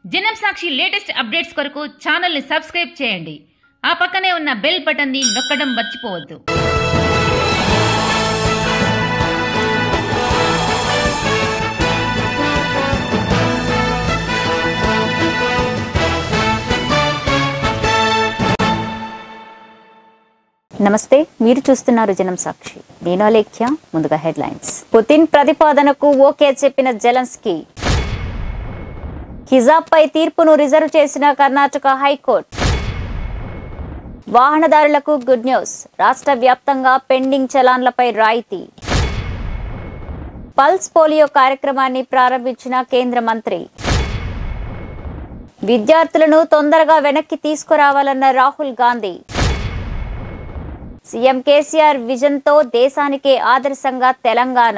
జనం సాక్షి latest updates కొరకు ఛానల్ని సబ్స్క్రైబ్ చేయండి ఆ పక్కనే ఉన్న బెల్ బటన్ని నొక్కడం మర్చిపోవద్దు నమస్తే మీరు చూస్తున్నారు జనం సాక్షి నేను అలేఖ్య ముందుగా హెడ్లైన్స్ పుతిన్ ప్రతిపాదనకు ఓకే చెప్పిన జెలెన్స్కీ హిజాబ్ పై తీర్పును రిజర్వ్ చేసిన కర్ణాటక హైకోర్టు వాహనదారులకు గుడ్ న్యూస్ రాష్ట్ర వ్యాప్తంగా పెండింగ్ చలాన్లపై రాయితీ పల్స్ పోలియో కార్యక్రమాన్ని ప్రారంభించిన కేంద్ర మంత్రి విద్యార్థులను తొందరగా వెనక్కి తీసుకురావాలన్న రాహుల్ గాంధీ సీఎం కేసీఆర్ విజన్తో దేశానికే ఆదర్శంగా తెలంగాణ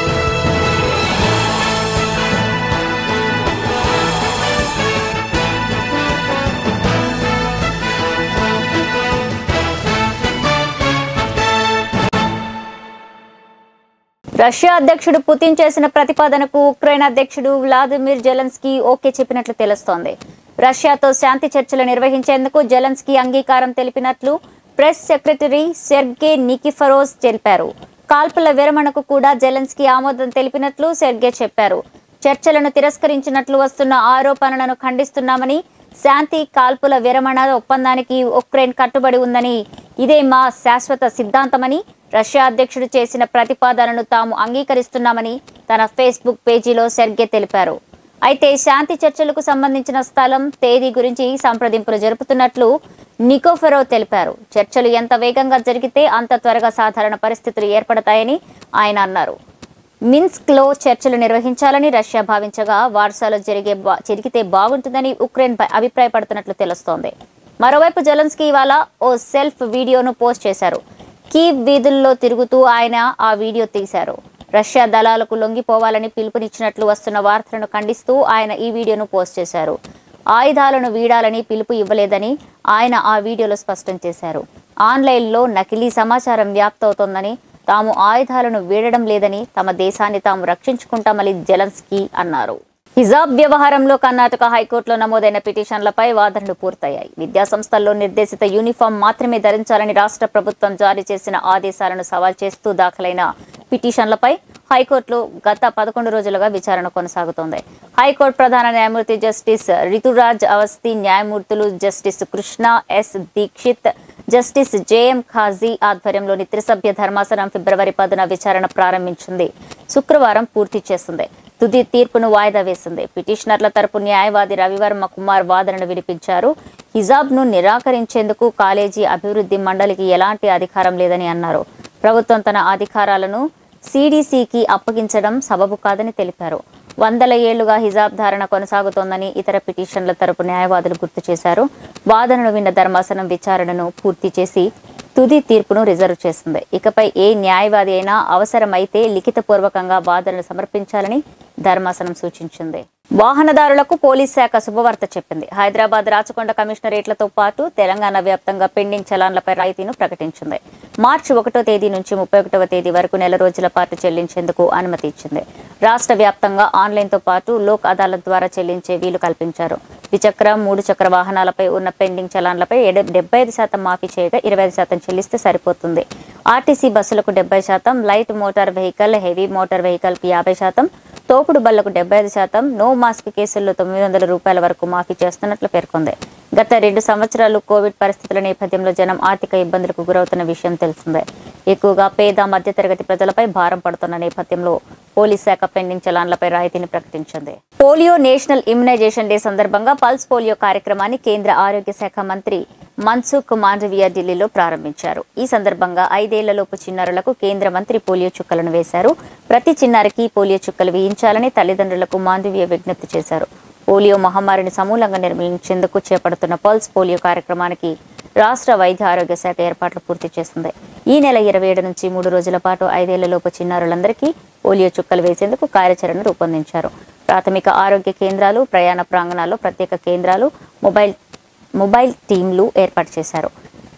రష్యా అధ్యక్షుడు పుతిన్ చేసిన ప్రతిపాదనకు ఉక్రెయిన్ అధ్యక్షుడు వ్లాదిమిర్ జెలెన్స్కీ ఓకే చెప్పినట్లు తెలుస్తోంది రష్యాతో శాంతి చర్చలు నిర్వహించేందుకు జెలెన్స్కీ అంగీకారం తెలిపినట్లు ప్రెస్ సెక్రటరీ సెర్గే నికిఫరోస్ తెలిపారు కాల్పుల విరమణకు కూడా జెలెన్స్కీ ఆమోదం తెలిపినట్లు సెర్గే చెప్పారు చర్చలను తిరస్కరించినట్లు వస్తున్న ఆరోపణలను ఖండిస్తున్నామని శాంతి కాల్పుల విరమణ ఒప్పందానికి ఉక్రెయిన్ కట్టుబడి ఉందని ఇదే మా శాశ్వత సిద్ధాంతమని రష్యా అధ్యక్షుడు చేసిన ప్రతిపాదనను తాము అంగీకరిస్తున్నామని తన ఫేస్బుక్ పేజీలో సెర్గే తెలిపారు అయితే శాంతి చర్చలకు సంబంధించిన స్థలం తేదీ గురించి సంప్రదింపులు జరుపుతున్నట్లు నికోఫెరో తెలిపారు చర్చలు ఎంత వేగంగా జరిగితే అంత త్వరగా సాధారణ పరిస్థితులు ఏర్పడతాయని ఆయన అన్నారు మిన్స్క్ లో చర్చలు నిర్వహించాలని రష్యా భావించగా వార్సాలో జరిగే బా- జరిగితే బాగుంటుందని ఉక్రెయిన్ పై అభిప్రాయపడుతున్నట్లు తెలుస్తోంది మరోవైపు జెలెన్స్కీ ఇవాళ ఓ సెల్ఫ్ వీడియోను పోస్ట్ చేశారు కీవ్ వీధుల్లో తిరుగుతూ ఆయన ఆ వీడియో తీశారు రష్యా దళాలకు లొంగిపోవాలని పిలుపునిచ్చినట్లు వస్తున్న వార్తలను ఖండిస్తూ ఆయన ఈ వీడియోను పోస్ట్ చేశారు ఆయుధాలను వీడాలని పిలుపు ఇవ్వలేదని ఆయన ఆ వీడియోలో స్పష్టం చేశారు ఆన్లైన్లో నకిలీ సమాచారం వ్యాప్తవుతోందని తాము ఆయుధాలను వీడడం లేదని తమ దేశాన్ని తాము రక్షించుకుంటామని జెలెన్స్కీ అన్నారు హిజాబ్ వ్యవహారంలో కర్ణాటక హైకోర్టులో నమోదైన పిటిషన్లపై వాదనలు పూర్తయ్యాయి విద్యాసంస్థల్లో నిర్దేశిత యూనిఫామ్ మాత్రమే ధరించాలని రాష్ట్ర ప్రభుత్వం జారీ చేసిన ఆదేశాలను సవాల్ చేస్తూ దాఖలైన పిటిషన్లపై హైకోర్టులో గత పదకొండు రోజులుగా విచారణ కొనసాగుతోంది హైకోర్టు ప్రధాన న్యాయమూర్తి జస్టిస్ రితురాజ్ అవస్థి న్యాయమూర్తులు justice Krishna S Dixit justice JM Khazi ఆధ్వర్యంలోని త్రిసభ్య ధర్మాసనం ఫిబ్రవరి పదున విచారణ ప్రారంభించింది శుక్రవారం పూర్తి చేస్తుంది తుది తీర్పును వాయిదా వేసింది పిటిషనర్ల తరపు న్యాయవాది రవివర్మ కుమార్ వాదనను వినిపించారు హిజాబ్ను నిరాకరించేందుకు కాలేజీ అభివృద్ధి మండలికి ఎలాంటి అధికారం లేదని అన్నారు ప్రభుత్వం తన అధికారాలను సిడిసికి అప్పగించడం సబబు కాదని తెలిపారు వందల ఏళ్లుగా హిజాబ్ ధారణ కొనసాగుతోందని ఇతర పిటిషన్ల తరపు న్యాయవాదులు గుర్తు చేశారు వాదనను విన్న ధర్మాసనం విచారణను పూర్తి చేసి తుది తీర్పును రిజర్వ్ చేసింది ఇకపై ఏ న్యాయవాది అయినా అవసరమైతే లిఖితపూర్వకంగా వాదనలు సమర్పించాలని ధర్మాసనం సూచించింది వాహనదారులకు పోలీస్ శాఖ శుభవార్త చెప్పింది హైదరాబాద్ రాచకొండ కమిషనరేట్లతో పాటు తెలంగాణ వ్యాప్తంగా పెండింగ్ చలాన్లపై రాయితీను ప్రకటించింది మార్చి ఒకటో తేదీ నుంచి ముప్పై ఒకటవ తేదీ వరకు నెల రోజుల పాటు చెల్లించేందుకు అనుమతి ఇచ్చింది రాష్ట్ర వ్యాప్తంగా ఆన్లైన్తో పాటు లోక్ అదాలత్ ద్వారా చెల్లించే వీలు కల్పించారు ద్విచక్ర మూడు చక్ర వాహనాలపై ఉన్న పెండింగ్ చలాన్లపై ఎడ- డెబ్బై ఐదు శాతం మాఫీ చేయగా ఇరవై ఐదు శాతం చెల్లిస్తే సరిపోతుంది ఆర్టీసీ బస్సులకు డెబ్బై శాతం light motor vehicle heavy motor వెహికల్కి యాభై శాతం తోపుడు బళ్లకు డెబ్బై ఐదు శాతం నో మాస్క్ కేసుల్లో తొమ్మిది వందల రూపాయల వరకు మాఫీ చేస్తున్నట్లు పేర్కొంది గత రెండు సంవత్సరాలు కోవిడ్ పరిస్థితుల నేపథ్యంలో జనం ఆర్థిక ఇబ్బందులకు గురవుతున్న విషయం తెలిసిందే ఎక్కువగా పేద మధ్యతరగతి ప్రజలపై భారం పడుతున్న నేపథ్యంలో పోలీస్ శాఖ పెండింగ్ చలాన్లపై రాయితీని ప్రకటించింది పోలియో నేషనల్ ఇమ్యునైజేషన్ డే సందర్భంగా పల్స్ పోలియో కార్యక్రమాన్ని కేంద్ర ఆరోగ్య శాఖ మంత్రి మన్సుఖ్ మాండవియా ఢిల్లీలో ప్రారంభించారు ఈ సందర్భంగా ఐదేళ్లలోపు చిన్నారులకు కేంద్ర మంత్రి పోలియో చుక్కలను వేశారు ప్రతి చిన్నారికి పోలియో చుక్కలు వేయించాలని తల్లిదండ్రులకు మాండవీయ విజ్ఞప్తి చేశారు పోలియో మహమ్మారిని సమూలంగా నిర్మూలించేందుకు చేపడుతున్న పల్స్ పోలియో కార్యక్రమానికి రాష్ట్ర వైద్య ఆరోగ్య శాఖ ఏర్పాట్లు పూర్తి చేస్తుంది ఈ నెల ఇరవై ఏడు నుంచి మూడు రోజుల పాటు ఐదేళ్లలోపు చిన్నారులందరికీ పోలియో చుక్కలు వేసేందుకు కార్యాచరణ రూపొందించారు ప్రాథమిక ఆరోగ్య కేంద్రాలు ప్రయాణ ప్రాంగణాల్లో ప్రత్యేక కేంద్రాలు మొబైల్ మొబైల్ టీంలు ఏర్పాటు చేశారు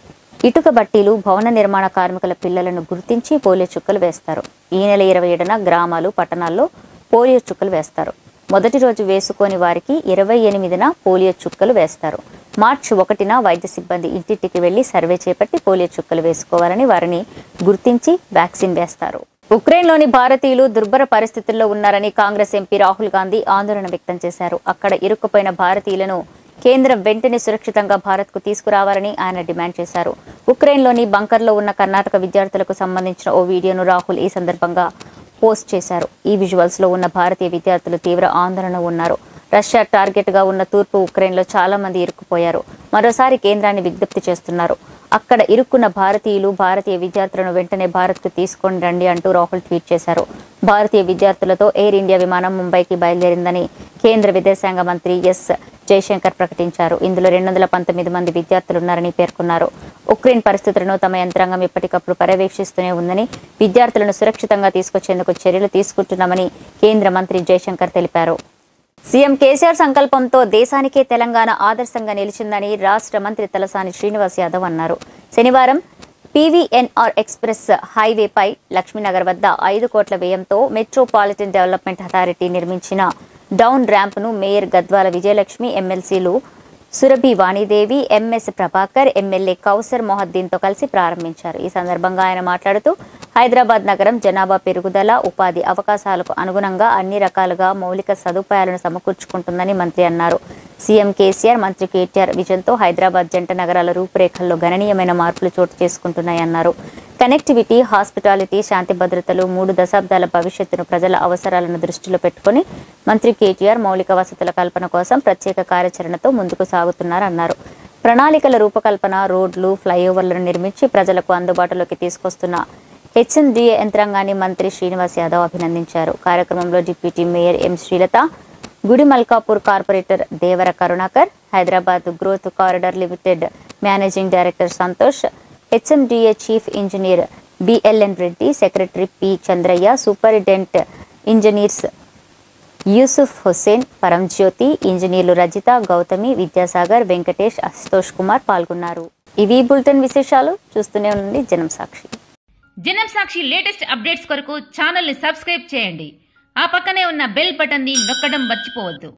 ఇటుక బట్టీలు భవన నిర్మాణ కార్మికుల పిల్లలను గుర్తించి పోలియో చుక్కలు వేస్తారు ఈ నెల ఇరవై ఏడున గ్రామాలు పట్టణాల్లో పోలియో చుక్కలు వేస్తారు మొదటి రోజు వేసుకోని వారికి ఇరవై ఎనిమిదిన పోలియో చుక్కలు వేస్తారు మార్చి ఒకటిన వైద్య సిబ్బంది ఇంటింటికి వెళ్లి సర్వే చేపట్టి పోలియో చుక్కలు వేసుకోవాలని వారిని గుర్తించి వ్యాక్సిన్ వేస్తారు ఉక్రెయిన్లోని భారతీయులు దుర్భర పరిస్థితుల్లో ఉన్నారని కాంగ్రెస్ ఎంపీ రాహుల్ గాంధీ ఆందోళన వ్యక్తం చేశారు అక్కడ ఇరుక్కుపోయిన భారతీయులను కేంద్రం వెంటనే సురక్షితంగా భారత్కు తీసుకురావాలని ఆయన డిమాండ్ చేశారు ఉక్రెయిన్లోని బంకర్లో ఉన్న కర్ణాటక విద్యార్థులకు సంబంధించిన ఓ వీడియోను రాహుల్ ఈ సందర్భంగా పోస్ట్ చేశారు ఈ విజువల్స్ లో ఉన్న భారతీయ విద్యార్థులు తీవ్ర ఆందోళన ఉన్నారు రష్యా టార్గెట్ గా ఉన్న తూర్పు ఉక్రెయిన్లో చాలా మంది ఇరుక్కుపోయారు మరోసారి కేంద్రాన్ని విజ్ఞప్తి చేస్తున్నారు అక్కడ ఇరుక్కున్న భారతీయులు భారతీయ విద్యార్థులను వెంటనే భారత్కు తీసుకొని రండి అంటూ రాహుల్ ట్వీట్ చేశారు భారతీయ విద్యార్థులతో ఎయిర్ ఇండియా విమానం ముంబైకి బయలుదేరిందని కేంద్ర విదేశాంగ మంత్రి ఎస్ జయశంకర్ ప్రకటించారు ఇందులో రెండు వందల పంతొమ్మిది మంది విద్యార్థులున్నారని పేర్కొన్నారు ఉక్రెయిన్ పరిస్థితులను తమ యంత్రాంగం ఎప్పటికప్పుడు పర్యవేక్షిస్తూనే ఉందని విద్యార్థులను సురక్షితంగా తీసుకొచ్చేందుకు చర్యలు తీసుకుంటున్నామని కేంద్ర మంత్రి జయశంకర్ తెలిపారు సీఎం కేసీఆర్ సంకల్పంతో దేశానికే తెలంగాణ ఆదర్శంగా నిలిచిందని రాష్ట్ర మంత్రి తలసాని శ్రీనివాస్ యాదవ్ అన్నారు శనివారం పీవీఎన్ఆర్ ఎక్స్ప్రెస్ హైవేపై లక్ష్మీనగర్ వద్ద ఐదు కోట్ల వ్యయంతో మెట్రోపాలిటన్ డెవలప్మెంట్ అథారిటీ నిర్మించిన డౌన్ ర్యాంప్ను మేయర్ గద్వాల విజయలక్ష్మి ఎమ్మెల్సీలు సురభి వాణిదేవి ఎంఎస్ ప్రభాకర్ ఎమ్మెల్యే కౌసర్ మొహద్దీన్తో కలిసి ప్రారంభించారు ఈ సందర్భంగా ఆయన మాట్లాడుతూ హైదరాబాద్ నగరం జనాభా పెరుగుదల ఉపాధి అవకాశాలకు అనుగుణంగా అన్ని రకాలుగా మౌలిక సదుపాయాలను సమకూర్చుకుంటుందని మంత్రి అన్నారు సీఎం కేసీఆర్ మంత్రి కేటీఆర్ విజన్తో హైదరాబాద్ జంట నగరాల రూపురేఖల్లో గణనీయమైన మార్పులు చోటు చేసుకుంటున్నాయన్నారు కనెక్టివిటీ హాస్పిటాలిటీ శాంతి భద్రతలు మూడు దశాబ్దాల భవిష్యత్తును ప్రజల అవసరాలను దృష్టిలో పెట్టుకుని మంత్రి కేటీఆర్ మౌలిక వసతుల కల్పన కోసం ప్రత్యేక కార్యాచరణతో ముందుకు సాగుతున్నారన్నారు ప్రణాళికల రూపకల్పన రోడ్లు ఫ్లైఓవర్లను నిర్మించి ప్రజలకు అందుబాటులోకి తీసుకొస్తున్న హెచ్ఎండిఏ యంత్రాంగాన్ని మంత్రి శ్రీనివాస్ యాదవ్ అభినందించారు కార్యక్రమంలో deputy mayor M Srilatha Gudi Malkapur corporator Devara Karunakar Hyderabad growth corridor limited managing director Santosh HMDA chief engineer BLN Reddy secretary P Chandraiah superintendent engineers Yousuf Hussain Paranjyothi engineers Rajitha Gautami Vidyasagar Venkatesh Ashutosh Kumar పాల్గొన్నారు ఇవి బులెటిన్ విశేషాలు చూస్తూనే ఉండండి జనం సాక్షి జనం సాక్షి లేటెస్ట్ అప్డేట్స్ కొరకు ఛానల్ని సబ్స్క్రైబ్ చేయండి ఆ పక్కనే ఉన్న బెల్ బటన్ని నొక్కడం మర్చిపోవద్దు